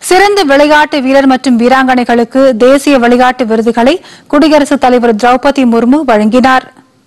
சிறந்த விளையாட்டு வீரர் மற்றும் வீராங்கனைகளுக்கு தேசிய விளையாட்டு விருதுகளை குடியரசுத் தலைவர் திரௌபதி முர்மு வழங்கினார்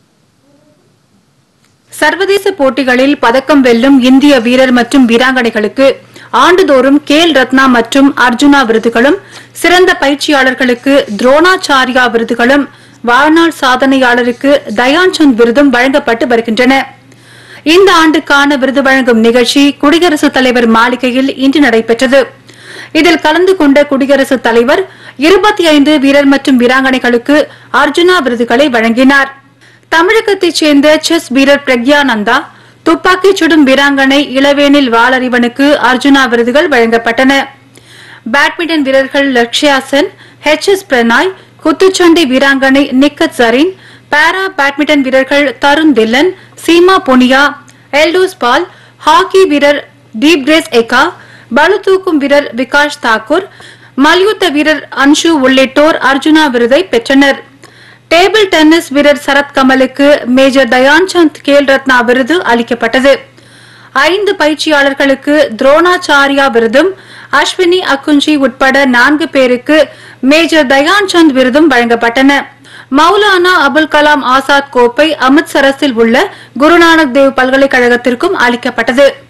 சர்வதேச போட்டிகளில் பதக்கம் வெல்லும் இந்திய வீரர் மற்றும் வீராங்கனைகளுக்கு ஆண்டுதோறும் கேல் ரத்னா மற்றும் அர்ஜுனா விருதுகளும் சிறந்த பயிற்சியாளர்களுக்கு துரோணாச்சாரியா விருதுகளும் வாழ்நாள் சாதனையாளருக்கு தயான்சந்த் விருதும் வழங்கப்பட்டு வருகின்றன இந்த ஆண்டுக்கான விருது வழங்கும் நிகழ்ச்சி குடியரசுத் தலைவர் மாளிகையில் இன்று நடைபெற்றது இதில் கலந்து கொண்ட குடியரசுத் தலைவர் இருபத்தி ஐந்து வீரர் மற்றும் வீராங்கனைகளுக்கு அர்ஜுனா விருதுகளை வழங்கினார் தமிழகத்தைச் சேர்ந்த செஸ் வீரர் பிரக்யானந்தா துப்பாக்கிச் சுடும் வீராங்கனை இளவேனில் வாளறிவனுக்கு அர்ஜுனா விருதுகள் வழங்கப்பட்டன பேட்மிண்டன் வீரர்கள் லக்ஷ்யா சென் ஹெச் எஸ் பிரணாய் குத்துச்சண்டை வீராங்கனை நிக்கத் ஜரீன் பாரா பேட்மிண்டன் வீரர்கள் தருண் தில்லன் சீமா புனியா எல்டோஸ் பால் ஹாக்கி வீரர் தீப் கிரேஸ் எக்கா பளுதூக்கும் வீரர் விகாஷ் தாக்கூர் மல்யுத்த வீரர் அன்ஷு உள்ளிட்டோர் அர்ஜுனா விருதை பெற்றனர் டேபிள் டென்னிஸ் வீரர் சரத் கமலுக்கு மேஜர் தயான்சந்த் கேல் ரத்னா விருது அளிக்கப்பட்டது ஐந்து பயிற்சியாளர்களுக்கு துரோணாச்சாரியா விருதும் அஸ்வினி அக்குஞ்சி உட்பட நான்கு பேருக்கு மேஜர் தயான்சந்த் விருதும் வழங்கப்பட்டன மௌலானா அபுல் கலாம் ஆசாத் கோப்பை அமிர்தசரஸில் உள்ள குருநானக் தேவ் பல்கலைக்கழகத்திற்கும் அளிக்கப்பட்டது